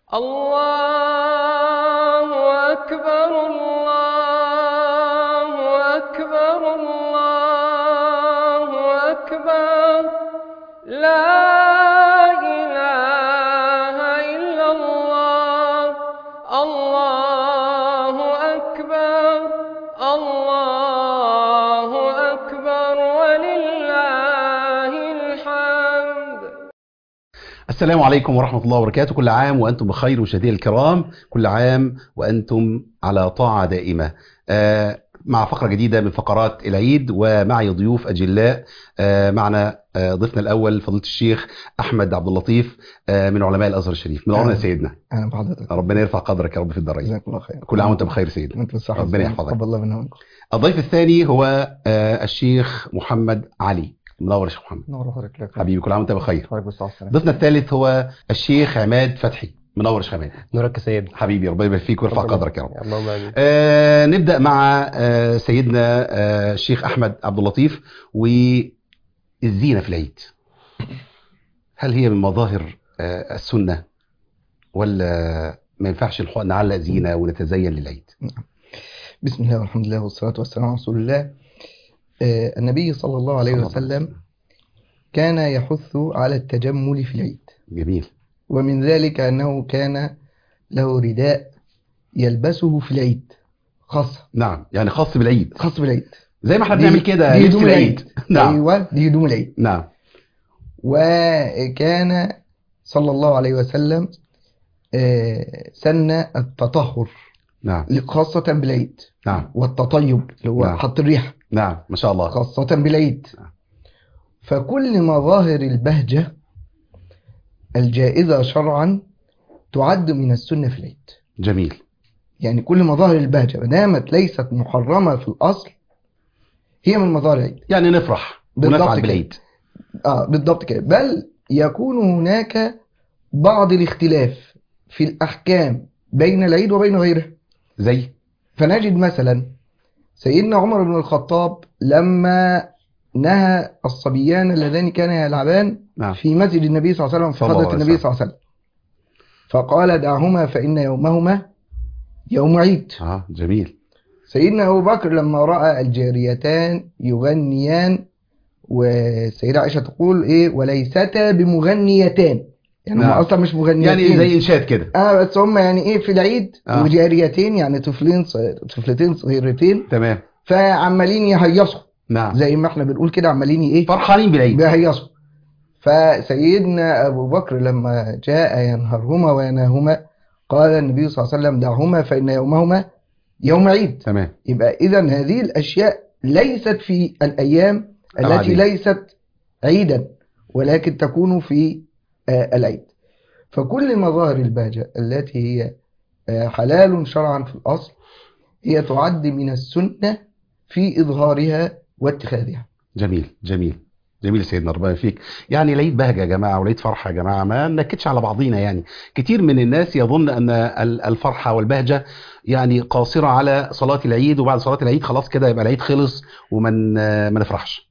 الله أكبر الله أكبر الله أكبر لا إله إلا الله الله أكبر الله أكبر ولله الحمد السلام عليكم ورحمة الله وبركاته كل عام وأنتم بخير مشاهدينا الكرام كل عام وأنتم على طاعة دائمة آه، مع فقرة جديدة من فقرات العيد ومعي ضيوف أجلاء آه، معنا آه، ضيفنا الأول فضيلة الشيخ أحمد عبد اللطيف آه، من علماء الأزهر الشريف منورنا يا أهلا. سيدنا اهلا بحضرتك ربنا يرفع قدرك يا رب في الدارين جزاك الله خير كل عام وأنت بخير سيدنا وانت بالصحة ربنا والسلامة. يحفظك. تقبل الله منا ومنكم الضيف الثاني هو آه، الشيخ محمد علي منور يا شيخ محمد نور حضرتك لك حبيبي كل عام وأنت بخير حضرتك بالصحة والسلامة ضيفنا الثالث هو الشيخ عماد فتحي منور يا شيخ عماد نورك يا سيد حبيبي ربنا يبارك فيك ويرفع قدرك يا رب اللهم امين آه نبدأ مع آه سيدنا آه الشيخ أحمد عبد اللطيف والزينة في العيد هل هي من مظاهر آه السنة ولا ما ينفعش نح- نعلق زينة ونتزين للعيد بسم الله والحمد لله والصلاة والسلام على رسول الله آه النبي صلى الله عليه صلى الله عليه وسلم كان يحث على التجمل في العيد جميل ومن ذلك أنه كان له رداء يلبسه في العيد خاصة نعم يعني خاص بالعيد خاص بالعيد زي ما احنا دي- بنعمل كده دي لبس هدوم العيد نعم أيوة دي هدوم العيد نعم وكان صلى الله عليه وسلم آه، سن التطهر نعم خاصة بالعيد نعم والتطيب اللي هو نعم. حط الريحة نعم ما شاء الله خاصة بالعيد نعم. فكل مظاهر البهجة الجائزة شرعا تعد من السنة في العيد جميل يعني كل مظاهر البهجة ما دامت ليست محرمة في الأصل هي من مظاهر العيد يعني نفرح بالضبط ونفعل كده. بالعيد اه بالضبط كده بل يكون هناك بعض الاختلاف في الأحكام بين العيد وبين غيره زي فنجد مثلا سيدنا عمر بن الخطاب لما نهى الصبيان اللذان كانا يلعبان نعم في مسجد النبي صلى الله عليه وسلم في صلى الله حضرة عليه النبي وسلم. صلى الله عليه وسلم فقال دعهما فإن يومهما يوم عيد اه جميل سيدنا أبو بكر لما رأى الجاريتان يغنيان والسيدة عائشة تقول إيه وليستا بمغنيتان يعني هم نعم. أصلا مش مغنيتين يعني زي إنشاد كده اه بس هم يعني ايه في العيد آه. وجاريتين يعني طفلين صغير طفلتين صغيرتين تمام فعمالين يهيصوا نعم زي ما احنا بنقول كده عمالين ايه فرحانين بالعيد بيهيصوا فسيدنا ابو بكر لما جاء ينهرهما وينهاهما قال النبي صلى الله عليه وسلم دعهما فان يومهما يوم عيد تمام يبقى اذا هذه الاشياء ليست في الايام التي العادية. ليست عيدا ولكن تكون في آه، العيد فكل مظاهر البهجة التي هي آه، حلال شرعا في الأصل هي تعد من السنة في إظهارها واتخاذها جميل جميل جميل سيدنا ربنا فيك يعني العيد بهجه يا جماعه والعيد فرحه يا جماعه ما ننكدش على بعضينا يعني كتير من الناس يظن ان ال- الفرحه والبهجه يعني قاصره على صلاه العيد وبعد صلاه العيد خلاص كده يبقى العيد خلص ومن ما نفرحش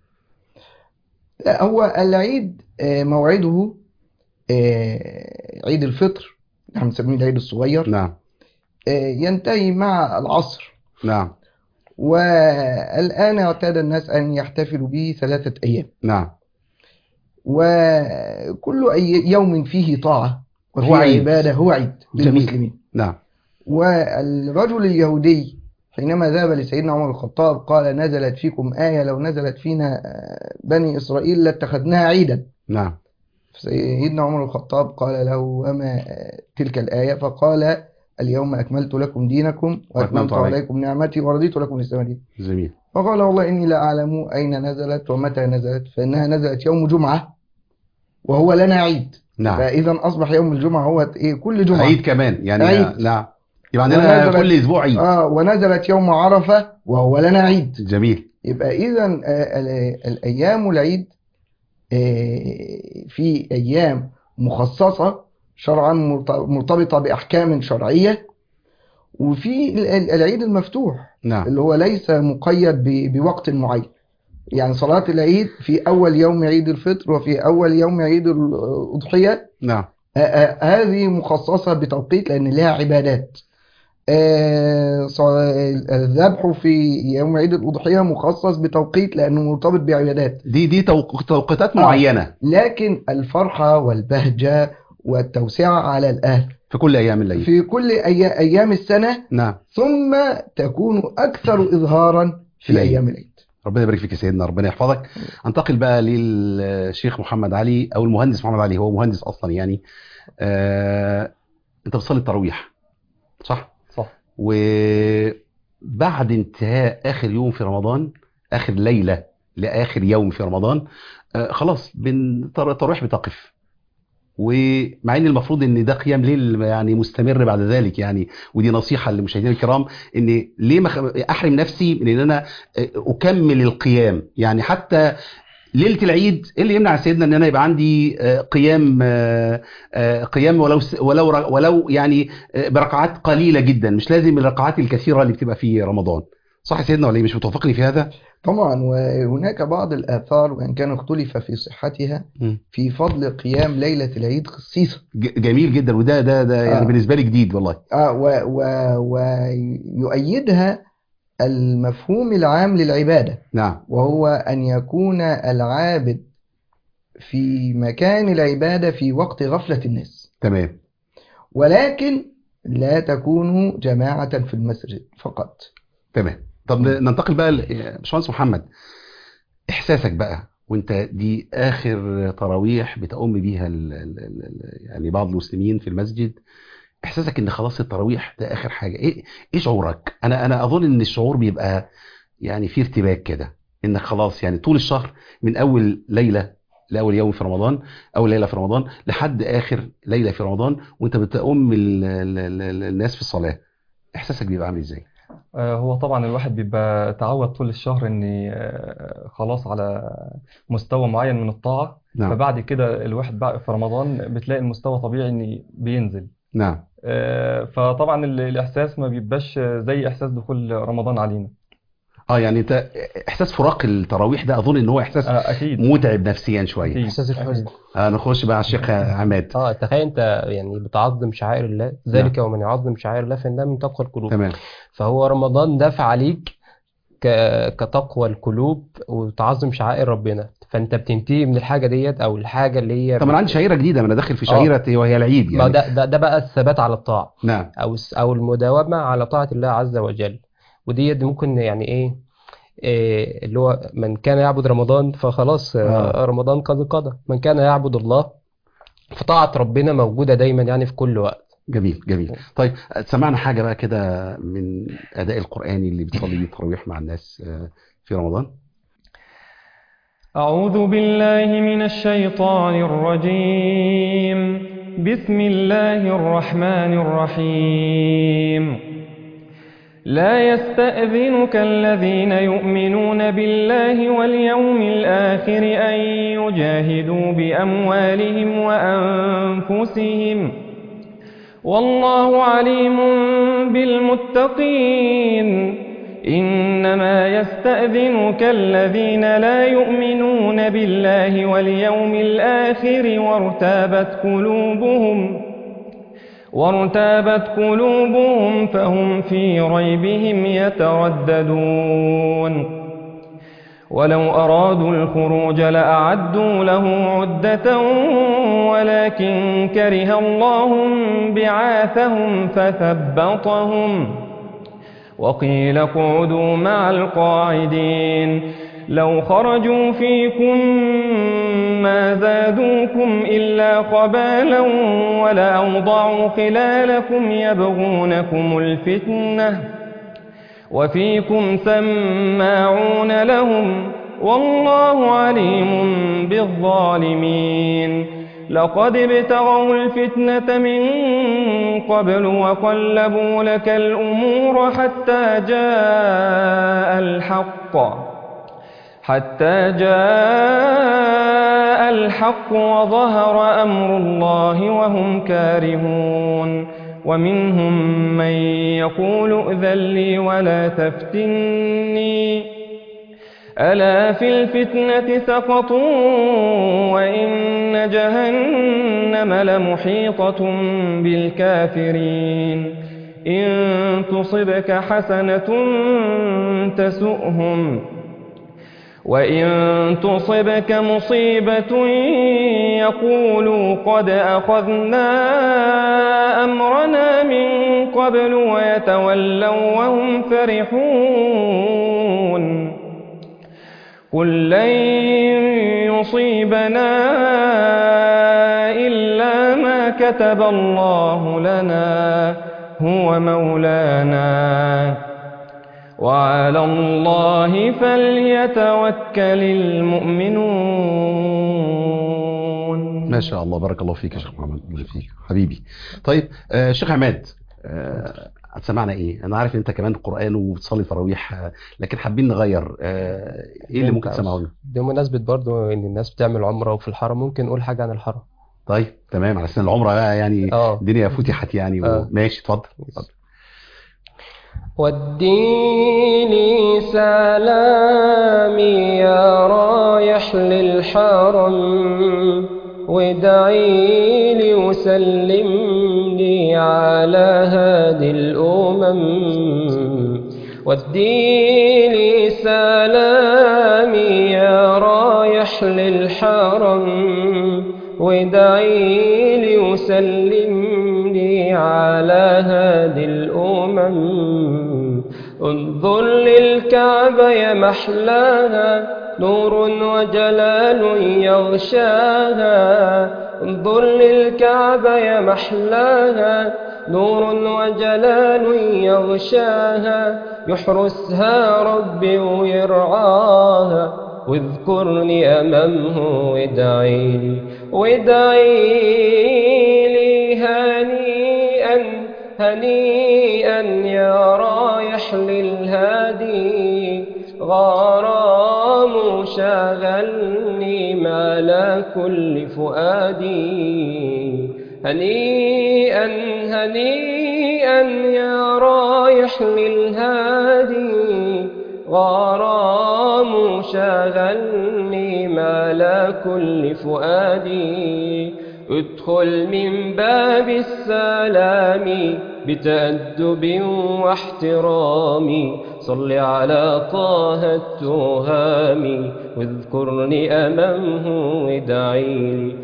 لا هو العيد آه، موعده آه، عيد الفطر نحن بنسميه العيد الصغير نعم آه، ينتهي مع العصر نعم والآن اعتاد الناس أن يحتفلوا به ثلاثة أيام نعم وكل أي يوم فيه طاعة وفيه هو عيد. عبادة هو عيد جميل. للمسلمين نعم والرجل اليهودي حينما ذهب لسيدنا عمر الخطاب قال نزلت فيكم آية لو نزلت فينا آه، بني إسرائيل لاتخذناها عيدا نعم سيدنا عمر الخطاب قال له وما آه، تلك الآية فقال اليوم أكملت لكم دينكم وأتممت وأتممت عليكم. عليكم نعمتي ورضيت لكم الإسلام دينا جميل فقال والله إني لا أعلم أين نزلت ومتى نزلت فإنها نزلت يوم جمعة وهو لنا عيد نعم فإذا أصبح يوم الجمعة هو إيه كل جمعة عيد كمان يعني عيد. نعم يبقى عندنا ونزلت- كل اسبوع عيد آه ونزلت يوم عرفة وهو لنا عيد جميل يبقى إذا الأيام العيد آه، في أيام مخصصة شرعا مرت- مرتبطة بأحكام شرعية وفي ال- ال- العيد المفتوح نعم اللي هو ليس مقيد ب- بوقت معين يعني صلاة العيد في أول يوم عيد الفطر وفي أول يوم عيد الأضحية نعم آه، آه، هذه مخصصة بتوقيت لأن لها عبادات آه، ص- الذبح في يوم عيد الأضحية مخصص بتوقيت لأنه مرتبط بعبادات دي دي توق- توقيتات آه. معينة لكن الفرحة والبهجة والتوسعة على الأهل في كل أيام العيد في كل أي- أيام السنة نعم ثم تكون أكثر إظهارا في العيد. أيام العيد ربنا يبارك فيك يا سيدنا ربنا يحفظك انتقل بقى للشيخ محمد علي او المهندس محمد علي هو مهندس اصلا يعني آه... انت بتصلي التراويح صح صح وبعد انتهاء اخر يوم في رمضان اخر ليله لاخر يوم في رمضان آه خلاص بن- التر- التراويح بتقف ومع ان المفروض ان ده قيام ليل يعني مستمر بعد ذلك يعني ودي نصيحه للمشاهدين الكرام ان ليه ما خ- احرم نفسي من ان انا آه، اكمل القيام يعني حتى ليله العيد ايه اللي يمنع سيدنا ان انا يبقى عندي آه، قيام آه، آه، قيام ولو س- ولو ر- ولو يعني آه، بركعات قليله جدا مش لازم الركعات الكثيره اللي بتبقى في رمضان صح يا سيدنا ولا إيه؟ مش متوافقني في هذا طبعا وهناك بعض الآثار وإن كان اختلف في صحتها مم. في فضل قيام ليلة العيد خصيصا ج- جميل جدا وده ده ده يعني آه. بالنسبه لي جديد والله آه و و ويؤيدها المفهوم العام للعبادة نعم وهو أن يكون العابد في مكان العبادة في وقت غفلة الناس تمام ولكن لا تكونوا جماعة في المسجد فقط تمام طب ننتقل بقى ل- يا باشمهندس محمد احساسك بقى وانت دي اخر تراويح بتقوم بيها ال ال ال ال- يعني بعض المسلمين في المسجد احساسك ان خلاص التراويح ده اخر حاجه ايه ايه شعورك انا انا اظن ان الشعور بيبقى يعني في ارتباك كده انك خلاص يعني طول الشهر من اول ليله لاول يوم في رمضان اول ليله في رمضان لحد اخر ليله في رمضان وانت بتقوم ال- ال- ال- الناس في الصلاه احساسك بيبقى عامل ازاي آه، هو طبعا الواحد بيبقى تعود طول الشهر ان آه، خلاص على مستوى معين من الطاعة نعم فبعد كده الواحد بقى في رمضان بتلاقي المستوى طبيعي ان بينزل نعم آه، فطبعا ال- الاحساس ما بيبقاش زي احساس دخول رمضان علينا اه يعني انت احساس فراق التراويح ده اظن ان هو احساس آه، اكيد متعب نفسيا شويه اكيد احساس الحزن آه نخش بقى على الشيخ عماد اه تخيل انت يعني بتعظم شعائر الله ذلك ومن يعظم شعائر الله فإنها من تقوى القلوب تمام فهو رمضان دفع عليك ك... كتقوى القلوب وتعظم شعائر ربنا فانت بتنتهي من الحاجه ديت او الحاجه اللي هي طب انا عندي شهيره جديده ما انا داخل في آه. شهيره وهي العيد ما يعني ده, ده ده بقى الثبات على الطاعه نعم او الس- او المداومه على طاعه الله عز وجل وديت ممكن يعني ايه إيه اللي هو من كان يعبد رمضان فخلاص آه، آه. رمضان قد قضى من كان يعبد الله فطاعة ربنا موجودة دايما يعني في كل وقت جميل جميل طيب سمعنا حاجه بقى كده من اداء القراني اللي بتصلي بيه التراويح مع الناس آه، في رمضان أعوذ بالله من الشيطان الرجيم بسم الله الرحمن الرحيم لا يستأذنك الذين يؤمنون بالله واليوم الآخر أن يجاهدوا بأموالهم وأنفسهم والله عليم بالمتقين إنما يستأذنك الذين لا يؤمنون بالله واليوم الآخر وارتابت قلوبهم وارتابت قلوبهم فهم في ريبهم يترددون ولو أرادوا الخروج لأعدوا له عدة ولكن كره الله بعاثهم فثبطهم وقيل اقعدوا مع القاعدين لو خرجوا فيكم ما زادوكم إلا خبالا ولأوضعوا خلالكم يبغونكم الفتنة وفيكم سماعون لهم والله عليم بالظالمين لقد ابتغوا الفتنة من قبل وقلبوا لك الأمور حتى جاء الحق حتى جاء الحق وظهر أمر الله وهم كارهون ومنهم من يقول ائذن لي ولا تفتني ألا في الفتنة سقطوا وإن جهنم لمحيطة بالكافرين إن تصبك حسنة تسؤهم وإن تصبك مصيبة يقولوا قد أخذنا أمرنا من قبل ويتولوا وهم فرحون قل لن يصيبنا إلا ما كتب الله لنا هو مولانا وعلى الله فليتوكل المؤمنون ما شاء الله بارك الله فيك يا شيخ محمد الله فيك حبيبي طيب آه شيخ عماد آه هتسمعنا ايه انا عارف ان انت كمان قران وبتصلي تراويح آه لكن حابين نغير آه ايه اللي ممكن تسمعه لنا بمناسبة برضو ان الناس بتعمل عمرة وفي الحرم ممكن نقول حاجة عن الحرم طيب تمام على سن العمره بقى يعني اه الدنيا فتحت يعني آه. ماشي اتفضل اتفضل وديني سلامي يا رايح للحرم وادعي لي وسلم لي على هادي الأمم وديني سلامي يا رايح للحرم وادعي لي وسلم لي على هادي الأمم انظر للكعبة يا محلاها نور وجلال يغشاها انظر للكعبة يا محلاها نور وجلال يغشاها يحرسها ربي ويرعاها واذكرني أمامه وادعي لي وادعي لي هنيئا هنيئا يا رايح للهادي غرام شغلني مال كل فؤادي هنيئا هنيئا يا رايح للهادي غرام شغلني مال كل فؤادي ادخل من باب السلام بتأدب واحترام صل على طه التهام واذكرني أمامه وادعي لي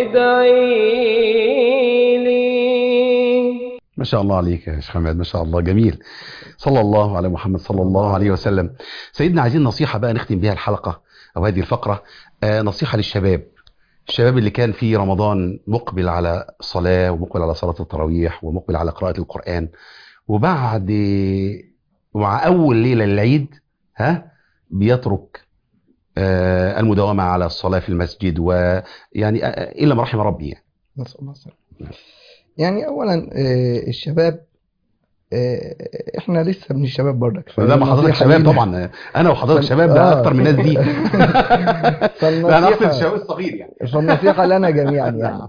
وادعي لي ما شاء الله عليك يا شيخ حماد ما شاء الله جميل صلى الله على محمد صلى الله عليه وسلم سيدنا عايزين نصيحة بقى نختم بيها الحلقة أو هذه الفقرة آه نصيحة للشباب الشباب اللي كان في رمضان مقبل على الصلاة ومقبل على صلاة التراويح ومقبل على قراءة القرآن وبعد ومع أول ليلة للعيد ها بيترك آه المداومة على الصلاة في المسجد ويعني آه إلا ما رحم ربي يعني. نسأل الله السلامة يعني أولا آه، الشباب آه، احنا لسه من الشباب برضك ده ما حضرتك فالنصيحة شباب لينا- طبعا انا وحضرتك فال- شباب ده آه. اكتر من الناس دي لا انا اقصد فالنصيحة الشباب الصغير يعني فالنصيحة لنا جميعا يعني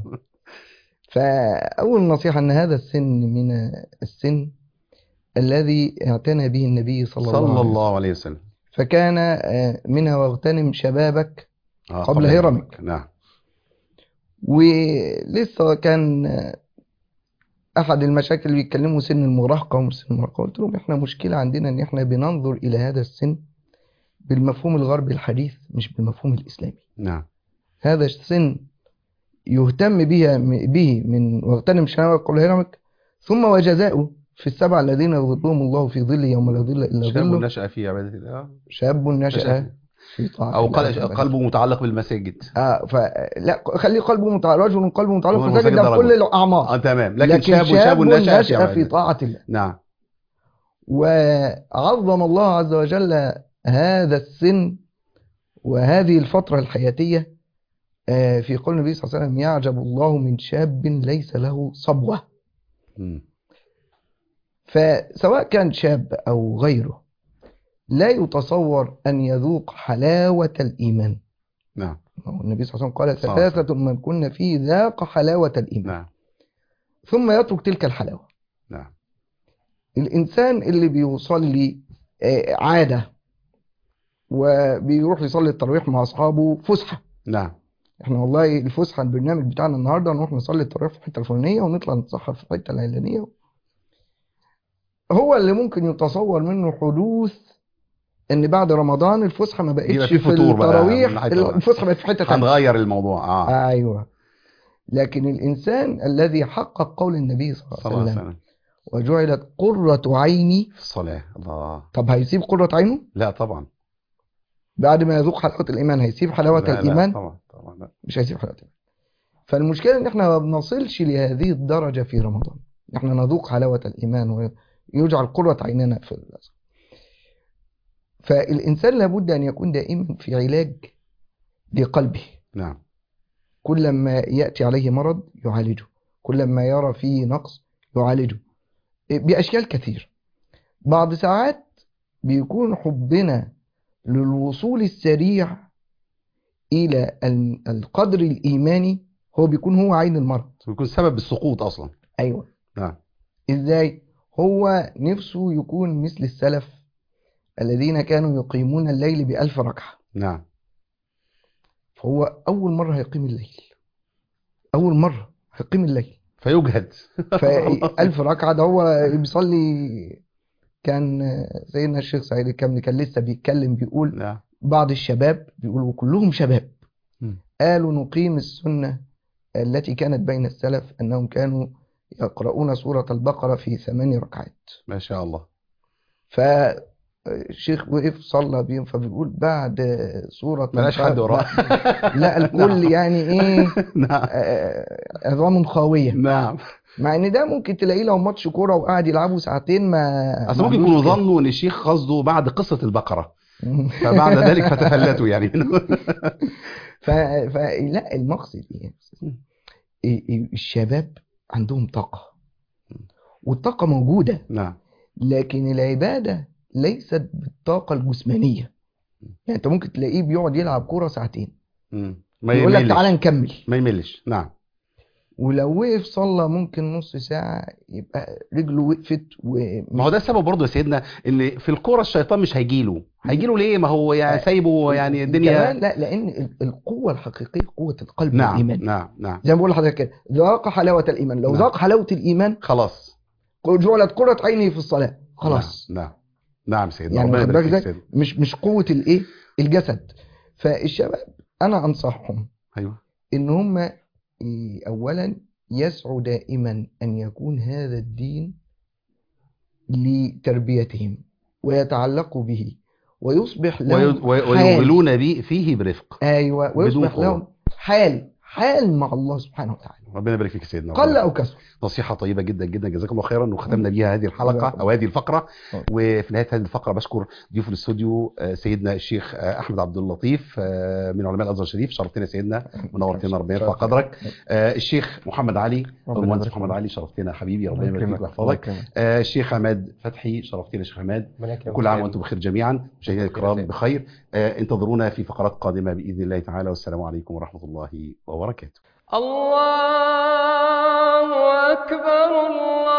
فأول نصيحة أن هذا السن من السن الذي اعتنى به النبي صلى, الله صلى عليه وسلم الله عليه وسلم فكان آه، منها واغتنم شبابك آه، قبل هرمك. نعم ولسه كان آه، أحد المشاكل اللي بيتكلموا سن المراهقة ومش سن المراهقة قلت لهم إحنا مشكلة عندنا إن إحنا بننظر إلى هذا السن بالمفهوم الغربي الحديث مش بالمفهوم الإسلامي نعم هذا السن يهتم بها به من واغتنم شبابك قبل هرمك ثم وجزاؤه في السبع الذين يظلهم الله في ظل يوم لا ظل إلا شاب ظله نشأ في عبادة الله شاب نشأ نشأ في طاعة او الله قل- سبحانه قلبه متعلق بالمساجد اه فلا خلي قلبه متعلق رجل قلبه متعلق هو في المساجد المساجد ده في ده كل رجل. الاعمار اه تمام لكن, شاب شاب نشأ في في عبادة طاعة الله نعم وعظم الله عز وجل هذا السن وهذه الفترة الحياتية آه، في قول النبي صلى الله عليه وسلم يعجب الله من شاب ليس له صبوة مم. فسواء كان شاب أو غيره لا يتصور أن يذوق حلاوة الإيمان نعم النبي صلى الله عليه وسلم قال صلى الله عليه ثلاثة من كن فيه ذاق حلاوة الإيمان نعم ثم يترك تلك الحلاوة وبيروح يصلي التراويح مع اصحابه فسحه نعم احنا والله الفسحه البرنامج بتاعنا النهارده نروح نصلي التراويح في الحته الفلانيه ونطلع نتسحر في الحته العلانيه هو اللي ممكن يتصور منه حدوث ان بعد رمضان الفسحه ما يبقى بقتش في في فتور بقى من التراويح ناحية التراويح. الفسحه بقت في حته ثانيه هنغير الموضوع اه ايوه لكن الانسان الذي حقق قول النبي صلى صلى الله الله عليه عليه وسلم وسلم وجعلت قرة عيني في الصلاة الله طب هيسيب قرة عينه لا طبعا بعد ما يذوق حلاوة الإيمان هيسيب حلاوة لا لا الإيمان طبعا طبعا لا مش هيسيب حلاوة الإيمان فالمشكلة إن إحنا ما بنصلش لهذه الدرجة في رمضان إحنا نذوق حلاوة الإيمان ويجعل قرة عيننا في الأزل فالإنسان لابد أن يكون دائما في علاج لقلبه نعم كل ما يأتي عليه مرض يعالجه كل ما يرى فيه نقص يعالجه بأشكال كثير بعض ساعات بيكون حبنا للوصول السريع إلى ال- القدر الإيماني هو بيكون هو عين المرض ويكون سبب السقوط اصلا أيوة نعم إزاي؟ هو نفسه يكون مثل السلف الذين كانوا يقيمون الليل بألف ركعة نعم فهو أول مرة هيقيم الليل أول مرة هيقيم الليل فيجهد فألف ركعة ده هو بيصلي كان سيدنا الشيخ سعيد الكامل كان لسه بيتكلم بيقول نعم بعض الشباب بيقولوا كلهم شباب مم. قالوا نقيم السنة التي كانت بين السلف أنهم كانوا يقرؤون سورة البقرة في ثمان ركعات ما شاء الله فالشيخ وقف صلى بيهم فبيقول بعد سورة ملاش حد وراه لا الكل يعني ايه نعم آه، عظام خاوية نعم مع ان ده ممكن تلاقيه لو ماتش كورة وقاعد يلعبوا ساعتين ما اصل ممكن ما يكونوا عندوش ظنوا ان الشيخ قصده بعد قصة البقرة كده. فبعد ذلك فتفلتوا يعني ف... فلا المقصد ايه إيه- إيه، الشباب عندهم طاقة والطاقة موجودة نعم لكن العبادة ليست بالطاقة الجسمانية يعني انت ممكن تلاقيه بيقعد يلعب كورة ساعتين مم. ما يقول لك يملش تعالى نكمل ما يملش نعم ولو وقف صلى ممكن نص ساعة يبقى رجله وقفت و ما هو ده السبب برضه يا سيدنا ان في الكوره الشيطان مش هيجيله هيجيله ليه ما هو يعني سايبه يعني الدنيا كمان لا لأن ال- القوة الحقيقية قوة القلب نعم والإيمان نعم نعم زي ما بقول لحضرتك كده ذاق حلاوة الإيمان لو نعم. ذاق حلاوة الإيمان خلاص جعلت قرة عيني في الصلاة خلاص نعم نعم نعم سيدنا يعني ربنا واخد يبارك بالك فيك ازاي؟ سيدنا مش مش قوة الايه الجسد فالشباب انا انصحهم ايوه ان هم إيه، اولا يسعوا دائما ان يكون هذا الدين لتربيتهم ويتعلقوا به ويصبح وي- لهم وي- حال ويوغلون بي فيه برفق ايوه ويصبح قوة. لهم حال حال مع الله سبحانه وتعالى ربنا يبارك فيك يا سيدنا قل ربنا او كثر نصيحة طيبة جدا جدا جزاكم الله خيرا وختمنا بيها هذه الحلقة جزاكم أو هذه الفقرة الله. وفي نهاية هذه الفقرة بشكر ضيوف الاستوديو آه، سيدنا الشيخ آه، أحمد عبد اللطيف آه، من علماء الأزهر الشريف شرفتنا يا سيدنا ونورتنا ربنا يرفع قدرك آه، الشيخ محمد علي ربنا المهندس يبارك محمد فيك. علي شرفتنا حبيبي الله ربنا يبارك فيك يكرمك الله ويحفظك يكرمك آه، الشيخ عماد فتحي شرفتنا يا شيخ عماد ربنا يكرمك كل عام يا وانتم بخير جميعا مشاهدينا الكرام بخير. بخير آه، انتظرونا في فقرات قادمة بإذن الله تعالى والسلام عليكم ورحمة الله وبركاته الله أكبر الله